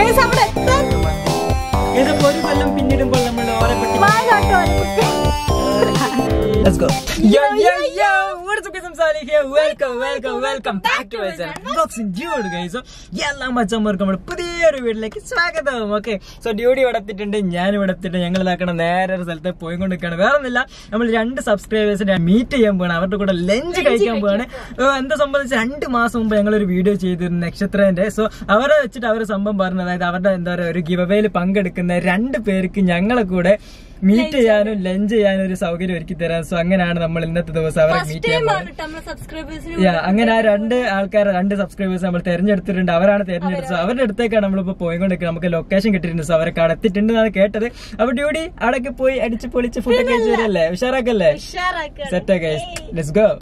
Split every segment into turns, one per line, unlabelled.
Guys, അവിടെ എത്താൻ
ഇതിപ്പോ ഒരു കൊല്ലം പിന്നിടുമ്പോൾ നമ്മൾ ഓരെ പറ്റി
വായിലോട്ട് വരും.
Let's go. Yo, yo, yo! What is up, guys? I'm Salih here. Welcome, welcome, welcome back to my channel. Boxing Dude, guys. So, എല്ലാ മച്ചന്മാർക്കും നമ്മുടെ പുതിയൊരു വീട്ടിലേക്ക് സ്വാഗതം ഓക്കെ സോ ഡ്യൂട്ടി ഇവിടെ എത്തിയിട്ടുണ്ട് ഞാൻ ഇവിടെ എത്തിയിട്ട് ഞങ്ങൾ ഇതാക്കണം നേരെ ഒരു സ്ഥലത്ത് പോയിക്കൊണ്ടിരിക്കുകയാണ് വേറെ ഒന്നുമില്ല നമ്മൾ രണ്ട് സബ്സ്ക്രൈബേഴ്സിനെ മീറ്റ് ചെയ്യാൻ പോവാണ് അവരുടെ കൂടെ ലഞ്ച് കഴിക്കാൻ പോവാണ് ഓ, എന്താ സംബന്ധിച്ച് രണ്ട് മാസം മുമ്പ് ഞങ്ങൾ ഒരു വീഡിയോ ചെയ്തിരുന്നു നക്ഷത്രന്റെ സോ അവരെ വെച്ചിട്ട് അവർ സംഭവം പറഞ്ഞു അതായത് അവരുടെ എന്താ പറയുക ഒരു ഗിവവേയിൽ പങ്കെടുക്കുന്ന രണ്ട് പേർക്ക് ഞങ്ങളെ കൂടെ മീറ്റ് ചെയ്യാനും ലഞ്ച് ചെയ്യാനും ഒരു സൗകര്യം ഒരുക്കി തരാം സോ അങ്ങനെയാണ് നമ്മൾ ഇന്നത്തെ ദിവസം അവരെ മീറ്റ് ചെയ്യാൻ പോകുന്നത്
ആണ് ട്ടോ നമ്മളെ subscribers-ന്
Yeah, അങ്ങനെ ആ രണ്ട് ആൾക്കാരെ രണ്ട് സബ്സ്ക്രൈബേഴ്സ് നമ്മൾ തെരഞ്ഞെടുത്തിട്ടുണ്ട് അവരാണ് തെരഞ്ഞെടുത്തത് അവരുടെ അടുത്തേക്കാണ് നമ്മളിപ്പോ പോയിക്കൊണ്ടിരിക്കുന്നത് നമുക്ക് ലൊക്കേഷൻ കിട്ടിയിട്ടുണ്ട് സോ അവരൊക്കെ അവിടെ എത്തിയിട്ടുണ്ട് എന്നാണ് കേട്ടത് അപ്പൊ ഡ്യൂട്ടി അവിടേക്ക് പോയി അടിച്ച് പൊളിച്ച് ഫുഡ് കഴിച്ചു വരല്ലേ ഉഷാറാക്കല്ലേ
ഉഷാറാക്കാണ്.
Set guys let's go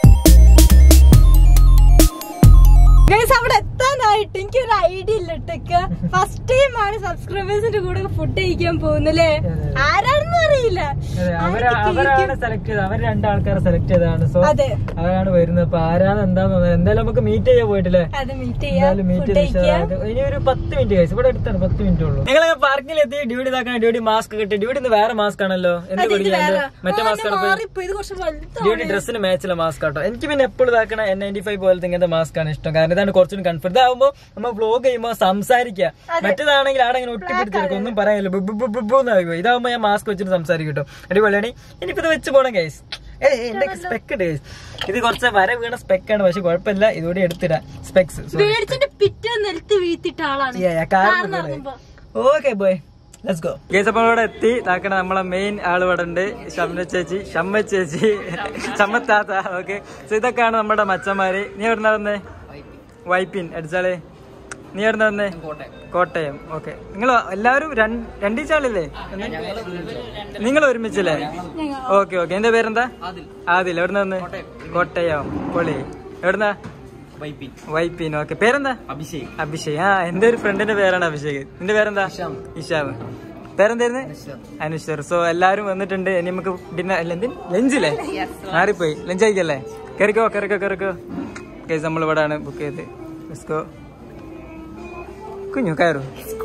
Guys, അവിടെ എത്താനായിട്ട് എനിക്ക് ഒരു ഐഡിയ ഇല്ല ട്ടൊക്കെ ഫസ്റ്റ് ടൈം ആണ് സബ്സ്ക്രൈബേഴ്സിന്റെ കൂടെ ഫുഡ് കഴിക്കാൻ പോകുന്നല്ലേ ആരാണെന്ന് അറിയില്ല
അവരാണ് സെലക്ട് ചെയ്തത് അവർ രണ്ടാൾക്കാരെ സെലക്ട് ചെയ്തതാണ് സോ
അതെ
അവരാണ് വരുന്നത് അപ്പൊ ആരാണ് എന്താന്ന് തോന്നുന്നത് എന്തായാലും നമുക്ക് മീറ്റ് ചെയ്യാൻ പോയിട്ടില്ലേ
അത് മീറ്റ് ചെയ്യാം
എന്തായാലും മീറ്റ്
ഫുഡ് കഴിക്കാം
ചെയ്ത് ഇനി ഒരു പത്ത് മിനിറ്റ് കഴിച്ചു ഇവിടെ അടുത്താണ് പത്ത് മിനിറ്റ് ഉള്ളൂ നിങ്ങൾ പാർക്കിൽ എത്തി ഡ്യൂട്ടി ഇതാക്കണം ഡ്യൂട്ടി മാസ്ക് കിട്ടി ഡ്യൂട്ടി ഇന്ന് വേറെ മാസ്ക് ആണല്ലോ എന്ത്
ഇത്
കുടിക്കാൻ
വേറെ.
മറ്റേ
ഓ,
മാസ്ക്
ഇത്
ആണ് പോയി
മാറിപ്പോയി. ഇത് കുറച്ച് വലുതാണ്.
ഡ്യൂട്ടി ഡ്രസ്സിന് മാച്ചുള്ള മാസ്ക് ആട്ടോ എനിക്ക് പിന്നെ എപ്പോഴും ഇതാക്കണ എൻ നയൻറ്റി ഫൈവ് പോലത്തെ ഇങ്ങനത്തെ മാസ്ക് ആണ് ഇഷ്ടം കാരണം ഇതാണ് കുറച്ചുകൂടി കംഫർട്ട് ഇതാകുമ്പോ നമ്മൾ വ്ലോഗ് ചെയ്യുമ്പോൾ സംസാരിക്കുക മറ്റേതാണെങ്കിൽ അവിടെ ഇങ്ങനെ ഒട്ടിപ്പിടിച്ചെടുക്കും ഒന്നും പറയാനില്ല ബു- ബു- ബു- ബു- ബു എന്നാകും ഇതാകുമ്പോ ഞാൻ മാസ്ക് വെച്ചിട്ട് സംസാരിക്കും കേട്ടോ അടിപൊളിയാണ് ഇനിയിപ്പോ ഇത് വെച്ച് പോണം ഗൈസ് ഏ എന്റെ സ്പെക്ക് ഉണ്ട് guys. ഇത് കുറച്ച് വര വീണ സ്പെക്കാണ് പക്ഷെ കുഴപ്പമില്ല ഇതുകൂടി എടുത്തിടാം സ്പെക്സ്
പേടിച്ചിട്ട് പിറ്റേ നിലത്ത് വീഴ്ത്തിട്ട ആളാണ്
okay boy let's go guys അപ്പോൾ ഇവിടെ എത്തി താക്കണ നമ്മളെ മെയിൻ ആള് ഇവിടെ ഉണ്ട് ഷംന ചേച്ചി ഷമ്മ ചേച്ചി ഷമ്മത്താത്ത ഓക്കെ സോ ഇതൊക്കെയാണ് നമ്മുടെ മച്ചന്മാര് നീ എവിടുന്ന വന്നേ വൈപ്പിൻ അടിച്ചാളെ നീ എവിടുന്ന വന്നേ കോട്ടയം ഓക്കെ നിങ്ങൾ എല്ലാവരും രണ്ടീച്ചാളില്ലേ നിങ്ങൾ ഒരുമിച്ചല്ലേ ഓക്കെ ഓക്കെ എന്റെ പേരെന്താ ആദിൽ എവിടുന്ന വന്നേ കോട്ടയം പൊളി എവിടുന്നാ വൈപ്പിൻ ഓക്കെ പേരെന്താ
അഭിഷേക്
അഭിഷേക് ആ എന്റെ ഒരു ഫ്രണ്ടിന്റെ പേരാണ് അഭിഷേക് നിന്റെ പേരെന്താ ഇഷാവ് പേരെന്തായിരുന്നു അനുശ്വർ സോ എല്ലാരും വന്നിട്ടുണ്ട് ഇനി നമുക്ക് ഡിന്നർ അല്ല എന്തിന് ലഞ്ചില്ലേ മാറിപ്പോയി ലഞ്ച് കഴിക്കല്ലേ കയറിക്കോ കയറിക്കോ കയറിക്കോ കേസ് നമ്മൾ ഇവിടെ ആണ് ബുക്ക് ചെയ്ത് ലെസ്കോ കുഞ്ഞു കയറു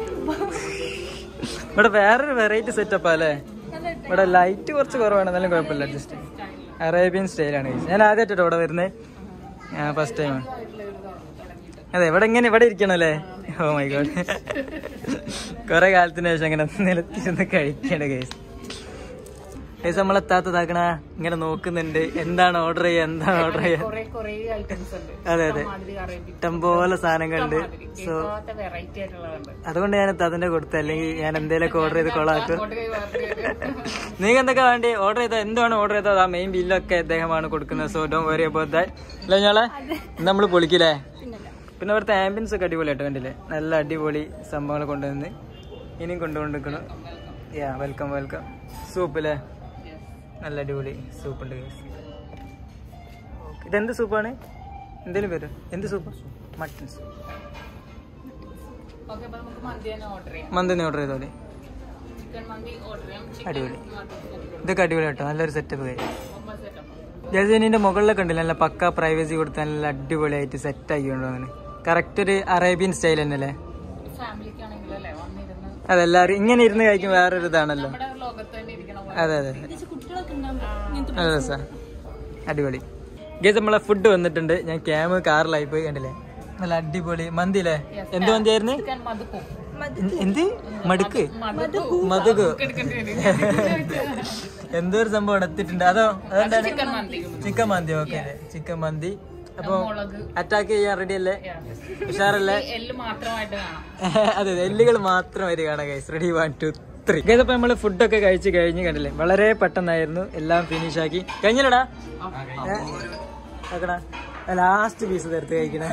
ഇവിടെ വേറൊരു വെറൈറ്റി സെറ്റപ്പാ അല്ലേ ഇവിടെ ലൈറ്റ് കുറച്ച് കുറവാണ് എന്നാലും കുഴപ്പമില്ല അഡ്ജസ്റ്റ് അറേബ്യൻ സ്റ്റൈലാണ് ഞാൻ ആദ്യമായിട്ടോ ഇവിടെ വരുന്നത് ഫസ്റ്റ് ടൈം അതെ ഇവിടെ ഇങ്ങനെ ഇവിടെ ഇരിക്കണല്ലേ ഓ മൈ ഗോഡ് കൊറേ കാലത്തിന് ശേഷം അങ്ങനെ നിലത്തിരുന്ന് കഴിക്കണ കേസ് കേസ് നമ്മളെത്താത്തതാക്കണ ഇങ്ങനെ നോക്കുന്നുണ്ട് എന്താണ് ഓർഡർ ചെയ്യുക എന്താണ് ഓർഡർ ചെയ്യുക അതെ അതെ ഇഷ്ടംപോലെ സാധനങ്ങളുണ്ട് സോ അതുകൊണ്ട് ഞാൻ അതിന്റെ കൊടുത്ത അല്ലെങ്കിൽ ഞാൻ എന്തേലൊക്കെ ഓർഡർ ചെയ്ത് കൊളാക്കും നിങ്ങൾക്ക് എന്തൊക്കെ വേണ്ടി ഓർഡർ ചെയ്താൽ എന്താണ് ഓർഡർ ചെയ്തത് ആ മെയിൻ ബില്ലൊക്കെ അദ്ദേഹമാണ് കൊടുക്കുന്നത് so don't worry about that അല്ലേ ഞങ്ങളെ നമ്മൾ പൊളിക്കില്ലേ പിന്നെ അവിടുത്തെ ആംബിയൻസ് ഒക്കെ അടിപൊളിയായിട്ട് കണ്ടില്ലേ നല്ല അടിപൊളി സംഭവങ്ങൾ കൊണ്ടുവന്ന് ഇനിയും കൊണ്ടുകൊണ്ടിരിക്കണം യാ വെൽക്കം വെൽക്കം സൂപ്പ് അല്ലേ നല്ല അടിപൊളി സൂപ്പ് ഉണ്ട് guys. Okay. ഇതെന്ത് സൂപ്പാണ് എന്തേലും പേര് എന്ത് സൂപ്പ് മട്ടൺ സൂപ്പ് മന്തി ഓർഡർ ചെയ്തോളി അടിപൊളി ഇതൊക്കെ അടിപൊളി കേട്ടോ നല്ലൊരു സെറ്റപ്പ് കൈ ജസീനിന്റെ മുകളിലൊക്കെ ഉണ്ടല്ലോ നല്ല പക്ക പ്രൈവസി കൊടുത്ത് നല്ല അടിപൊളിയായിട്ട് സെറ്റ് ആക്കി കൊണ്ടുപോകാൻ കറക്റ്റ് ഒരു അറേബ്യൻ സ്റ്റൈൽ തന്നെ അല്ലേ അതെല്ലാരും ഇങ്ങനെ ഇരുന്ന് കഴിക്കും വേറൊരു ഇതാണല്ലോ അതെ അതെ അതെ
കുട്ടികളൊക്കെ ഉണ്ടാവും
നല്ല രസാ അടിപൊളി ഗേസ് നമ്മളെ ഫുഡ് വന്നിട്ടുണ്ട് ഞാൻ ക്യാമ് കാറിലായി പോയി കണ്ടില്ലേ നല്ല അടിപൊളി മന്തി അല്ലേ എന്ത് മന്തിയായിരുന്നു എന്ത്- എന്ത് മടുക്ക് മതുകു എന്തോ ഒരു സംഭവം എത്തിയിട്ടുണ്ട് അതോ അതെന്താണ് ചിക്കൻ മന്തി ഓക്കെ ചിക്കൻ മന്തി അപ്പൊ അറ്റാക്ക് ചെയ്യാൻ റെഡി അല്ലേ ഉഷാറല്ലേ അതെ അതെ എല്ലുകൾ മാത്രം വരിക കാണാം guys ready one two three guys അപ്പൊ നമ്മള് ഫുഡൊക്കെ കഴിച്ച് കഴിഞ്ഞ് കണ്ടില്ലേ വളരെ പെട്ടെന്നായിരുന്നു എല്ലാം ഫിനിഷ് ആക്കി കഴിഞ്ഞല്ലടാ ലാസ്റ്റ് പീസ് തീർത്ത് കഴിക്കണേ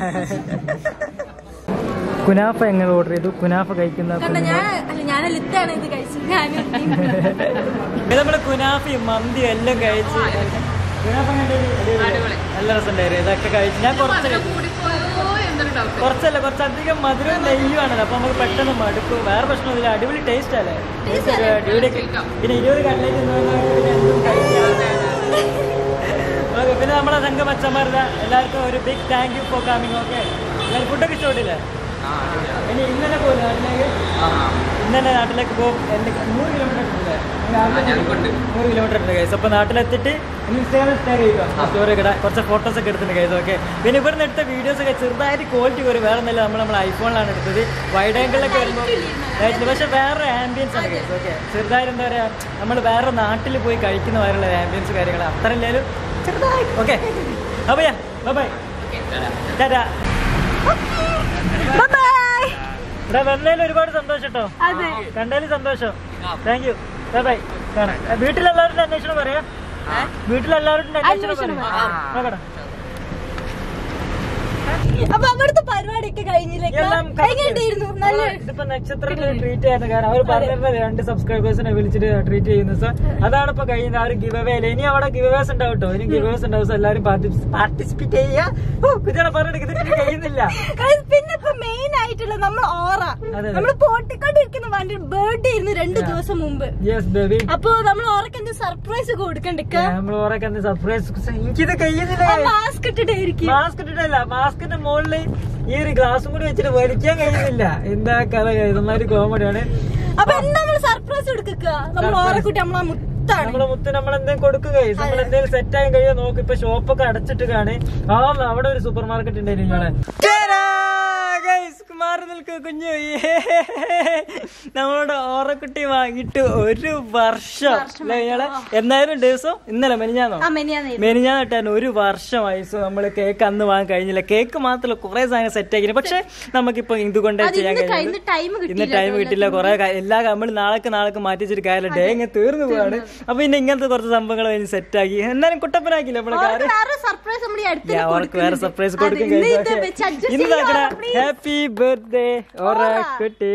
കുനാഫ എങ്ങനെ ഓർഡർ ചെയ്തു കുനാഫ കഴിക്കുന്ന
കണ്ടോ ഞാൻ അല്ല ഞാൻ ലിത്താണ് ഇത് കഴിച്ചത് ഞാൻ
ഇത് നമ്മള് കുനാഫയും മന്തിയും എല്ലാം കഴിച്ച് കുനാഫ എങ്ങനെ ഉണ്ടായിരുന്നു? നല്ല രസമുണ്ടായിരുന്നു ഇതൊക്കെ കഴിച്ച് ഞാൻ കുറച്ച് കഴിച്ചു. കുറച്ചല്ല കുറച്ചധികം മധുരവും നെയ്യുമാണല്ലോ അപ്പൊ നമുക്ക് പെട്ടെന്ന് മടുക്കും വേറെ പ്രശ്നമൊന്നുമില്ല അടിപൊളി ടേസ്റ്റ് അല്ലേ ഡ്യൂഡിക്ക് പിന്നെ ഇരുപത് കട്ട്ലേറ്റ് പിന്നെ എന്തും കഴിക്കാം ഓക്കെ പിന്നെ നമ്മളെ സംഘം അച്ഛന്മാരുടെ എല്ലാവർക്കും ഒരു big thank you for coming okay എല്ലാവരും ഫുഡൊക്കെ ഇഷ്ടപ്പെട്ടില്ലേ ഇനി ഇന്നലെ പോലെ നാട്ടിലേക്ക് ഇന്ന് തന്നെ നാട്ടിലേക്ക് പോകും നൂറ് കിലോമീറ്റർ ഉണ്ടല്ലേ നൂറ് കിലോമീറ്റർ ഉണ്ട് ഗൈസ് അപ്പോൾ നാട്ടിലെത്തിയിട്ട് ഇൻസ്റ്റാഗ്രാം ഷെയർ ചെയ്യുക സ്റ്റോറി ഒക്കെ ഇടാം. കുറച്ച് ഫോട്ടോസ് ഒക്കെ എടുത്തിട്ടുണ്ട് ഗൈസ് ഓക്കെ പിന്നെ ഇവിടുന്ന് എടുത്ത വീഡിയോസ് ഒക്കെ ചെറുതായിട്ട് ക്വാളിറ്റി കുറവ് വേറെ ഒന്നല്ല നമ്മൾ നമ്മൾ ഐഫോണിലാണ് എടുത്തത് വൈഡ് ആംഗിളിലൊക്കെ വരുമ്പോൾ ലൈറ്റ് പക്ഷേ വേറെ ആംബിയൻസ് ആണ് ഗൈസ് ഓക്കെ ചെറുതായിട്ട് എന്താ പറയുക നമ്മൾ വേറെ നാട്ടിൽ പോയി കഴിക്കുന്ന വരെയുള്ള ആംബിയൻസ് കാര്യങ്ങൾ അത്ര ഇല്ലാലും ചെറുതായി ഓക്കെ അപ്പോൾ ബൈ ബൈ ടാറ്റാ
ബൈ
ഇവിടെ വന്നതിൽ ഒരുപാട് സന്തോഷം കേട്ടോ
അതെ
കണ്ടതിൽ സന്തോഷം താങ്ക് യു ബൈ ബൈ കാണാം വീട്ടിലെല്ലാവരുടെ അന്വേഷണം പറയാ വീട്ടിലെല്ലാവരുടെ അന്വേഷണം പറയാം നോക്കട്ടെ
അപ്പൊ അവിടുത്തെ പരിപാടിയൊക്കെ കഴിഞ്ഞില്ലേ
എല്ലാം
എങ്ങനെയുണ്ടായിരുന്നു നല്ല
ഇതിപ്പോ നക്ഷത്രത്തിൽ ട്രീറ്റ് ചെയ്യുന്ന കാരണം അവർ പറഞ്ഞിരുന്ന രണ്ട് സബ്സ്ക്രൈബേഴ്സിനെ വിളിച്ചിട്ട് ട്രീറ്റ് ചെയ്യുന്നു സോ അതാണ് ഇപ്പൊ കഴിയുന്നത് ആ ഒരു ഗിവ് അവേ ഇനി അവിടെ ഗിവ് അവേസ് ഉണ്ടാവും കേട്ടോ ഇനി ഗിവ് അവേസ് ഉണ്ടാവും so എല്ലാവരും പാർട്ടിസിപ്പേറ്റ് ചെയ്യുക കുതിരെ പറഞ്ഞെടുക്കുന്നത് കഴിയുന്നില്ല
Guys, പിന്നെ ഇപ്പൊ മെയിൻ ആയിട്ടുള്ള നമ്മൾ ഓറ
അതെ.
നമ്മൾ പോട്ടിക്കൊണ്ടിരിക്കുന്ന വണ്ടി ബർത്ത്ഡേ ആയിരുന്നു രണ്ടു ദിവസം മുമ്പ്
യെസ് ബേബി
അപ്പൊ നമ്മൾ ഓറക്ക് എന്ത് സർപ്രൈസ് കൊടുക്കണ്ടക്ക
നമ്മൾ ഓരൊക്കെ സർപ്രൈസ് എനിക്കിത് കഴിയുന്നില്ല
മാസ്ക് ഇട്ടിട്ടായിരിക്കും
മാസ്ക് ഇട്ടിട്ടല്ല മാസ്കിന്റെ മുകളിൽ ഈ ഒരു ഗ്ലാസും കൂടി വെച്ചിട്ട് വലിക്കാൻ കഴിയുന്നില്ല എന്താ കഥ ഇതൊന്നൊരു കോമഡിയാണ്
അപ്പൊ എന്താ നമ്മൾ സർപ്രൈസ് കൊടുക്കുക നമ്മൾ ഓറക്കുട്ടി നമ്മളെ മുത്താണ്
നമ്മളെ മുത്ത് നമ്മൾ എന്തെങ്കിലും കൊടുക്കുക നമ്മൾ എന്തെങ്കിലും സെറ്റ് ആയി കഴിയാൻ നോക്ക് ഇപ്പൊ ഷോപ്പൊക്കെ അടച്ചിട്ട് കാണേ ആ അവിടെ ഒരു സൂപ്പർ മാർക്കറ്റ് ഉണ്ടായിരുന്നു ഞങ്ങളെ മാറി നിൽക്കുക കുഞ്ഞു നമ്മളോട് ഓറക്കുട്ടി വാങ്ങിയിട്ട് ഒരു വർഷം അല്ലേ ഇയാളെ എന്നായാലും ദിവസം ഇന്നലെ മെനിഞ്ഞാന്നോ
ആ മെനിയാന്ന്
മെനിഞ്ഞാന്നിട്ടാണ് ഒരു വർഷമായി സോ നമ്മൾ കേക്ക് അന്ന് വാങ്ങാൻ കഴിഞ്ഞില്ല കേക്ക് മാത്രമല്ല കുറെ സാധനം സെറ്റ് ആക്കി പക്ഷെ നമുക്കിപ്പോ ഇതുകൊണ്ട്
അത്
ചെയ്യാൻ
ഇന്ന്
കഴിയും
കഴിഞ്ഞ ടൈം
ഇന്ന്
കിട്ടിയില്ല
ടൈം കിട്ടില്ല കുറെ എല്ലാ നമ്മൾ നാളേക്ക് നാളേക്ക് മാറ്റി വെച്ചിട്ട് കാര്യമില്ല ഡേ ഇങ്ങനെ തീർന്നു പോവാണ് അപ്പൊ പിന്നെ ഇങ്ങനത്തെ കുറച്ച് സംഭവങ്ങൾ കഴിഞ്ഞ് സെറ്റ് ആക്കി എന്നാലും കുട്ടപ്പനാക്കില്ല നമ്മളെ കാര്യം
വേറെ സർപ്രൈസ് നമ്മൾ ഈ അടുത്ത്
Yeah, അവർക്ക് വേറെ സർപ്രൈസ് കൊടുക്കും
ഇന്ന് ഇത് വെച്ച് adjust
ഇന്ന്
ചെയ്യാം, please.
ഹാപ്പി ബർത്ത്ഡേ ഓറ കുട്ടി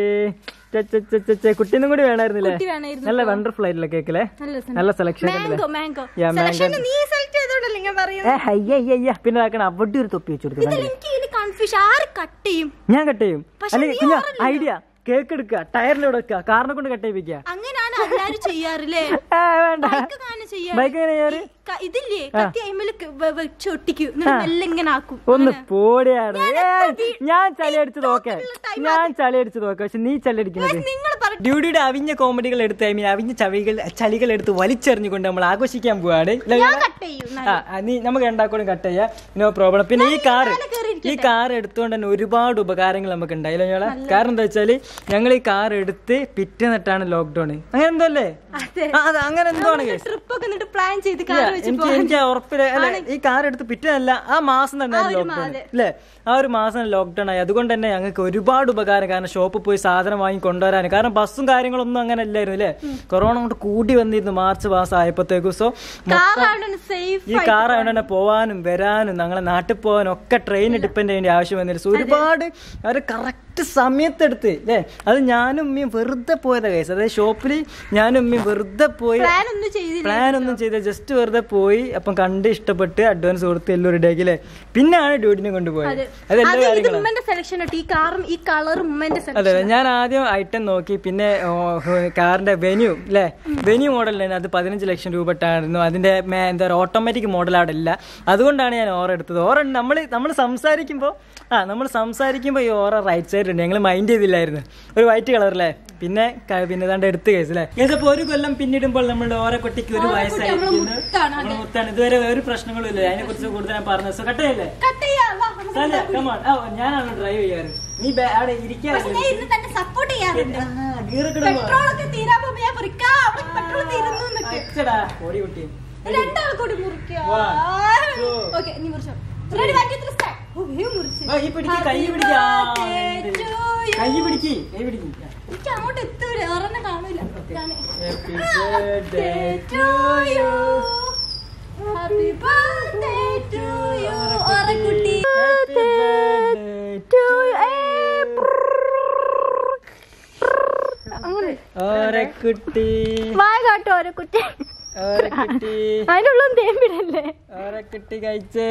കുട്ടീനും കൂടി വേണമായിരുന്നില്ലേ
കുട്ടി വേണമായിരുന്നു.
നല്ല വണ്ടർഫുൾ ആയിട്ടില്ല കേക്കിലെ
നല്ല രസം.
നല്ല selection
mango mango
Yeah, mango.
Selection നീ സെലക്ട് ചെയ്തോണ്ടല്ലേ ഞാൻ പറയുന്നത്
പിന്നെ ആക്കണം അവിടെ ഒരു തൊപ്പി വെച്ചു കൊടുത്തു
ഇതിൽ എനിക്ക് ഇതിന് കൺഫ്യൂഷൻ ആര് കട്ട് ചെയ്യും
ഞാൻ കട്ട് ചെയ്യും
പക്ഷെ
അല്ലെങ്കിൽ
നീ
കുഞ്ഞ
ഓറല്ലേ?
ഐഡിയ കേക്ക് എടുക്കുക ടയറിലൂടെ വെക്കുക കാറിനെ കൊണ്ട് കട്ട് ചെയ്യിപ്പിക്കുക
അങ്ങനെയാണ് എല്ലാരും ചെയ്യാറില്ലേ
ഏ, വേണ്ട
ബൈക്ക് കാണാൻ ചെയ്യാ
ബൈക്ക് എങ്ങനെ ചെയ്യാറ്
ക- ഇതില്ലേ കത്തി അയിമല് വെച്ച് ഒട്ടിക്കും എന്നിട്ട് മെല്ലെ ഇങ്ങനെ ആക്കും
ഒന്ന്
അങ്ങനെ.
പോടിയാണ് ഏയ്,
വീ-
ഞാൻ ചളി അടിച്ചു നോക്കേ
TikTok ലുള്ള time
ഞാൻ ചളി അടിച്ചു നോക്കാം പക്ഷെ നീ ചളി അടിക്കുന്നത്
നിങ്ങൾ പറ
ഡ്യൂഡിയുടെ അവിഞ്ഞ കോമഡികൾ എടുത്ത് ഐ മീൻ അവിഞ്ഞ ചവികൾ ചളികൾ എടുത്ത് വലിച്ചെറിഞ്ഞുകൊണ്ട് നമ്മൾ ആഘോഷിക്കാൻ പോവാണ് ഇല്ലേ?
ഞാൻ കട്ട് ചെയ്യും
ആ ആ, നീ നമുക്ക് രണ്ടാക്കൂടും കട്ട് ചെയ്യാം നോ പ്രോബ്ലം പിന്നെ ഈ കാറ്
മേലെ കേറി
ഈ കാർ എടുത്തുകൊണ്ട് തന്നെ ഒരുപാട് ഉപകാരങ്ങൾ നമുക്ക് ഉണ്ടായില്ല ഞങ്ങളെ കാരണം എന്താ വെച്ചാല് ഞങ്ങൾ ഈ കാർ എടുത്ത് പിറ്റേന്നിട്ടാണ് ലോക്ക്ഡൌൺ അങ്ങനെ എന്തോ അല്ലേ
അതെ
ആ, അത് അങ്ങനെ എന്തോ ആണ് guys.
ട്രിപ്പ് ഒക്കെ എന്നിട്ട് പ്ലാൻ ചെയ്ത് കാർ
ഇല്ല,
വെച്ച്
എനിക്ക് എനിക്ക് ഉറപ്പില്ല അല്ലെ ഈ കാർ എടുത്ത് പിറ്റേന്നല്ല ആ മാസം തന്നെ
ഒരു
ലോക്ക്ഡൌൺ
മാസം.
അല്ലേ ആ ഒരു മാസം ലോക്ക്ഡൌൺ ആയി അതുകൊണ്ട് തന്നെ ഞങ്ങൾക്ക് ഒരുപാട് ഉപകാരം കാരണം ഷോപ്പിൽ പോയി സാധനം വാങ്ങി കൊണ്ടുവരാൻ കാരണം ബസ്സും കാര്യങ്ങളൊന്നും അങ്ങനെ അല്ലായിരുന്നു അല്ലേ കൊറോണ കൊണ്ട് കൂടി വന്നിരുന്നു മാർച്ച് മാസം ആയപ്പോഴത്തേക്കും സോ
കാറാണ് സേഫ്
ഈ കാർ ആയതുകൊണ്ട് പോവാനും വരാനും ഞങ്ങളെ നാട്ടിൽ പോകാനും ഒക്കെ ട്രെയിൻ ഡിപ്പെൻഡ് ചെയ്യേണ്ട ആവശ്യം വന്നില്ല സോ ഒരുപാട് അവർ കറക്റ്റ് സമയത്തെടുത്ത് അല്ലേ അത് ഞാനും ഉമ്മയും വെറുതെ പോയതാ കേസ് അതായത് ഷോപ്പിൽ ഞാനും ഉമ്മയും വെറുതെ പോയി
പ്ലാൻ ഒന്നും ചെയ്തില്ല
പ്ലാൻ ഒന്നും ചെയ്ത ജസ്റ്റ് വെറുതെ പോയി അപ്പം കണ്ട് ഇഷ്ടപ്പെട്ട് അഡ്വാൻസ് കൊടുത്ത് എല്ലാം റെഡിയാക്കി അല്ലേ പിന്നെയാണ് ഡ്യൂട്ടിനെ കൊണ്ടുപോയത്
അതെ
അത് എല്ലാ
അത് ഇത്
കാര്യങ്ങളും
ഉമ്മന്റെ സെലക്ഷൻ ഈ കാറും ഈ കളറും ഉമ്മന്റെ സെലക്ഷൻ
അതെ അതെ ഞാൻ ആദ്യം ഐറ്റം നോക്കി പിന്നെ ഓ, കാറിന്റെ വെന്യൂ അല്ലേ വെന്യൂ മോഡൽ അത് പതിനഞ്ച് ലക്ഷം രൂപ ഇട്ടായിരുന്നു അതിന്റെ മേ- എന്താ പറയുക ഓട്ടോമാറ്റിക് മോഡൽ അവിടെ ഇല്ല അതുകൊണ്ടാണ് ഞാൻ ഓറ എടുത്തത് ഓറ നമ്മൾ നമ്മൾ സംസാരിക്കുമ്പോൾ ആ നമ്മൾ സംസാരിക്കുമ്പോൾ ഈ ഓറ റൈറ്റ് സൈഡ് ഉണ്ട് ഞങ്ങൾ മൈൻഡ് ചെയ്തില്ലായിരുന്നു ഒരു വൈറ്റ് കളർ അല്ലേ പിന്നെ ക- പിന്നെ ഏതാണ്ട് എടുത്ത് കേസ് അല്ലേ ഇതിപ്പോ ഒരു കൊല്ലം പിന്നിടുമ്പോൾ നമ്മുടെ ഓറ കുട്ടിക്ക് ഒരു വയസ്സായിരിക്കുന്നു
മുത്താണ്,
നമ്മള് മുത്താണ് ഇതുവരെ ഒരു പ്രശ്നങ്ങളും ഇല്ല അതിനെ കുറിച്ച് കൂടുതൽ ഞാൻ പറഞ്ഞു സോ കട്ടയല്ലേ
കട്ട് ചെയ്യാം വാ, നമുക്ക്
സാലേ, come on. ആ, ഞാനാണ് ഡ്രൈവ് ചെയ്യാറ് നീ ബേ- അവിടെ ഇരിക്കാറില്ല
പക്ഷെ ഞാൻ ഇരുന്ന് തന്നെ സപ്പോർട്ട് ചെയ്യാറുണ്ട്
ഗീറൊക്കെ ഇടുമ്പോ
പെട്രോൾ ഒക്കെ തീരാൻ പോകുമ്പോ ഞാൻ മുറിക്കാം അവിടെ പെട്രോൾ തീരുന്നു എന്നൊക്കെ
അച്ചടാ, ഓടി കുട്ടി.
രണ്ടാൾ കൂടി മുറിക്കാം
One, two.
ഓക്കെ നീ മുറിച്ചോ ready one two three start ഓ വേഗം മുറിച്ച്
ആ, ഈ പിടിക്ക്, കൈ
Happy
പിടിക്ക്. ആ,
birthday
ഉണ്ട്.
to you.
കൈ പിടിക്ക്, കൈ പിടിക്ക്.
എനിക്ക് അങ്ങോട്ട് എത്തൂല ഒരെണ്ണം കാണൂല ഞാന്.
Happy
Birthday
birthday
to you. Happy birthday to you. ഓറക്കുട്ടി.
Happy birthday
To you. ഏയ്, brrrr. അങ്ങനെ.
ഓരക്കുട്ടി
വായ കാട്ടോ ഓരക്കുട്ടി
ഓരക്കുട്ടി
അതിനുള്ള തേമ്പിടല്ലേ
ഓരക്കുട്ടി കഴിച്ചേ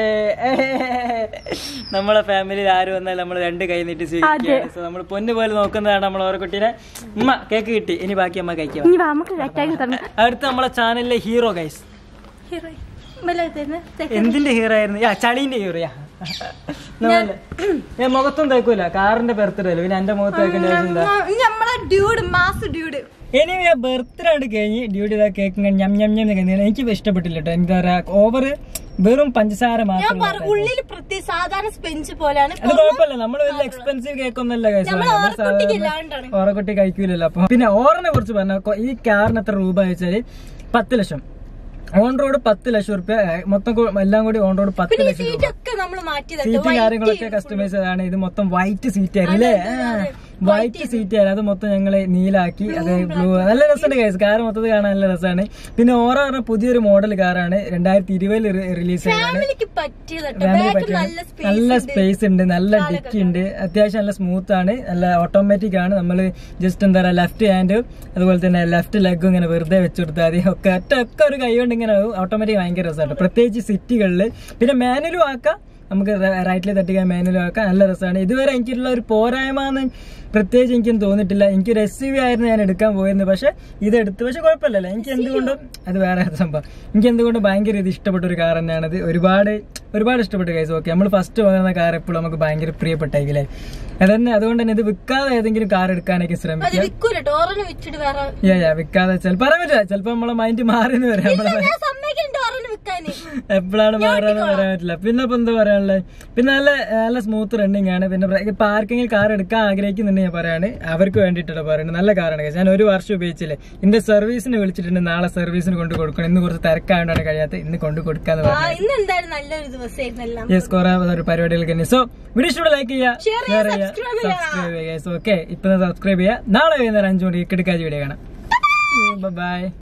നമ്മളെ ഫാമിലിയിൽ ആര് വന്നാലും നമ്മൾ രണ്ട് കൈ നീട്ടി സ്വീകരിക്കുകയാണ് സോ നമ്മൾ പൊന്നു പോലെ നോക്കുന്നതാണ് നമ്മൾ ഓരക്കുട്ടീനെ ഉമ്മ കേക്ക് കിട്ടി ഇനി ബാക്കി അമ്മ കഴിക്കാം
നീ വാ, നമുക്ക് അറ്റാക്ക് തന്നെ
അടുത്ത നമ്മളെ ചാനലിലെ ഹീറോ ഗൈസ്
ഹീറോ മെല്ലെ തരുന്ന
എന്തിന്റെ ഹീറോ ആയിരുന്നു യാ ചളീന്റെ ഹീറോ യാ നമ്മള് ഞാൻ മുഖത്തും തേക്കൂല കാറിന്റെ ബർത്ത്ഡേ അല്ലേ പിന്നെ എന്റെ മുഖത്ത് തേക്കേണ്ട ആവശ്യം എന്താ
നമ്മളെ ഡ്യൂഡ് മാസ് ഡ്യൂഡ്
ഇനി ഞാൻ ബർത്ത്ഡേ ആണ് കഴിഞ്ഞ് ഡ്യൂട്ടി ഇതാ കേക്ക് ഇങ്ങനെ ഞം ഞം ഞം എന്നൊക്കെ നീ- എനിക്ക് ഇഷ്ടപ്പെട്ടില്ല കേട്ടോ എന്താ പറയാ ഓവർ വെറും പഞ്ചസാര
ഞാൻ
മാത്രം
പറ ഉള്ളിൽ പ്രത്യേക സാധാരണ സ്പെഞ്ച് പോലെയാണ്
അത് കുഴപ്പമില്ല നമ്മൾ വലിയ എക്സ്പെൻസീവ് കേക്ക് ഒന്നല്ല
നമ്മൾ ഓർക്കുട്ടിക്ക് ഇല്ലാണ്ടാണ്
ഓറക്കുട്ടി കഴിക്കൂലല്ലോ അപ്പൊ പിന്നെ ഓറിനെ കുറിച്ച് പറഞ്ഞ ഈ കാറിന് എത്ര രൂപ വെച്ചാല് പത്ത് ലക്ഷം ഓൺ റോഡ് പത്ത് ലക്ഷം റുപ്യ മൊത്തം കൂ- എല്ലാം കൂടി ഓൺ റോഡ് പത്ത്
പിന്നെ ഈ
ലക്ഷം രൂപ
സീറ്റ് ഒക്കെ നമ്മൾ മാറ്റിയതട്ടോ
സീറ്റ് കാര്യങ്ങളൊക്കെ കസ്റ്റമൈസ് ആണ് ഇത് മൊത്തം വൈറ്റ് സീറ്റ് ആയിരുന്നു അല്ലേ വൈറ്റ് സീറ്റ് ആയിരുന്നു അത് മൊത്തം ഞങ്ങള് നീലാക്കി അത് ബ്ലൂ നല്ല രസമുണ്ട് കേസ് കാർ മൊത്തത്തിൽ കാണാൻ നല്ല രസമാണ് പിന്നെ ഓറ പറഞ്ഞ പുതിയൊരു മോഡൽ കാറാണ് രണ്ടായിരത്തി ഇരുപതിൽ റിലീസ് ചെയ്തതാണ്
ഫാമിലിക്ക് പറ്റിയതട്ടോ
ഫാമിലി
ബാക്ക്
പറ്റിയ
നല്ല സ്പേസ്
നല്ല സ്പേസ് ഉണ്ട് നല്ല ഡിക്കി ഉണ്ട് അത്യാവശ്യം നല്ല സ്മൂത്ത് ആണ് നല്ല ഓട്ടോമാറ്റിക് ആണ് നമ്മൾ ജസ്റ്റ് എന്താ പറയുക ലെഫ്റ്റ് ഹാൻഡ് അതുപോലെ തന്നെ ലെഫ്റ്റ് ലെഗും ഇങ്ങനെ വെറുതെ വെച്ച് കൊടുത്താൽ മതി ഒക്കെ ഒറ്റ ഒക്കെ ഒരു കൈ കൊണ്ട് ഇങ്ങനെ ഓട്ടോമാറ്റിക് ഭയങ്കര രസമാണ് പ്രത്യേകിച്ച് സിറ്റികളിൽ പിന്നെ മാനുവലും ആക്കാം നമുക്ക് റൈറ്റിൽ തട്ടിക്കാൻ മാനുവലും ആക്കാം നല്ല രസമാണ് ഇതുവരെ എനിക്കുള്ള ഒരു പോരായ്മ എന്ന് പ്രത്യേകിച്ച് എനിക്കൊന്നും തോന്നിയിട്ടില്ല എനിക്കൊരു എസ് സി വി ആയിരുന്നു ഞാൻ എടുക്കാൻ പോയിരുന്നത് പക്ഷെ ഇത് എടുത്തു പക്ഷെ കുഴപ്പമില്ലല്ലോ എനിക്ക് എന്തുകൊണ്ടും അത് വേറെ ഒരു സംഭവം എനിക്ക് എന്തുകൊണ്ടും ഭയങ്കര ഇത് ഇഷ്ടപ്പെട്ട ഒരു കാർ തന്നെയാണത് ഒരുപാട് ഒരുപാട് ഇഷ്ടപ്പെട്ട കേസ് ഓക്കെ നമ്മൾ ഫസ്റ്റ് വാങ്ങുന്ന കാർ എപ്പോഴും നമുക്ക് ഭയങ്കര പ്രിയപ്പെട്ടായില്ലേ അതന്നെ അതുകൊണ്ട് തന്നെ ഇത് വിൽക്കാതെ ഏതെങ്കിലും കാർ എടുക്കാനൊക്കെ
അത്
ശ്രമിക്കുക
വിൽക്കൂലട്ടോ ഓറന് വിറ്റിട്ട് വേറെ
യാ യാ വിൽക്കാതെ ചിലപ്പോൾ പറയാൻ പറ്റില്ല ചിലപ്പോൾ നമ്മളെ മൈൻഡ് മാറിയെന്ന് വരാം നമ്മളെ
ഞാൻ സമ്മതിക്കുന്നുണ്ട് ഓറന് വിൽക്കാന്
എപ്പോഴാണ് മാറാന്ന് പറയാൻ പറ്റില്ല പിന്നെ ഇപ്പൊ എന്താ പറയാനുള്ളത് പിന്നെ നല്ല നല്ല സ്മൂത്ത് റണ്ണിങ് ആണ് പിന്നെ ഇപ്പൊ ആർക്കെങ്കിലും കാർ എടുക്കാൻ ആഗ്രഹിക്കുന്നുണ്ടെങ്കിൽ ഞാൻ പറയാണ് അവർക്ക് വേണ്ടിയിട്ടാണ് പറയുന്നത് നല്ല കാറാണ് guys. ഞാൻ ഒരു വർഷം ഉപയോഗിച്ചില്ലേ എന്റെ സർവീസിന് വിളിച്ചിട്ടുണ്ട് നാളെ സർവീസിന് കൊണ്ട് കൊടുക്കണം ഇന്ന് കുറച്ച് തിരക്കായതുകൊണ്ടാണ് കഴിയാത്ത ഇന്ന് കൊണ്ട് കൊടുക്കാന്ന്
ആ
പറഞ്ഞു
ഇന്ന് എന്തായാലും നല്ലൊരു ദിവസമായിരുന്നു എല്ലാം
യെസ് കുറെ ഒരു പരിപാടികൾക്ക് തന്നെ സോ വീഡിയോ ഇഷ്ടം ലൈക്ക് ചെയ്യുക
Share ചെയ്യുക,
ഷെയർ ചെയ്യുക
subscribe ചെയ്യുക.
സബ്സ്ക്രൈബ് ചെയ്യുക ഓക്കെ ഇപ്പൊ സബ്സ്ക്രൈബ് ചെയ്യുക നാളെ വൈകുന്നേരം അഞ്ചു മണിക്ക് കിടക്കാജ് വീഡിയോ കാണാം ബൈ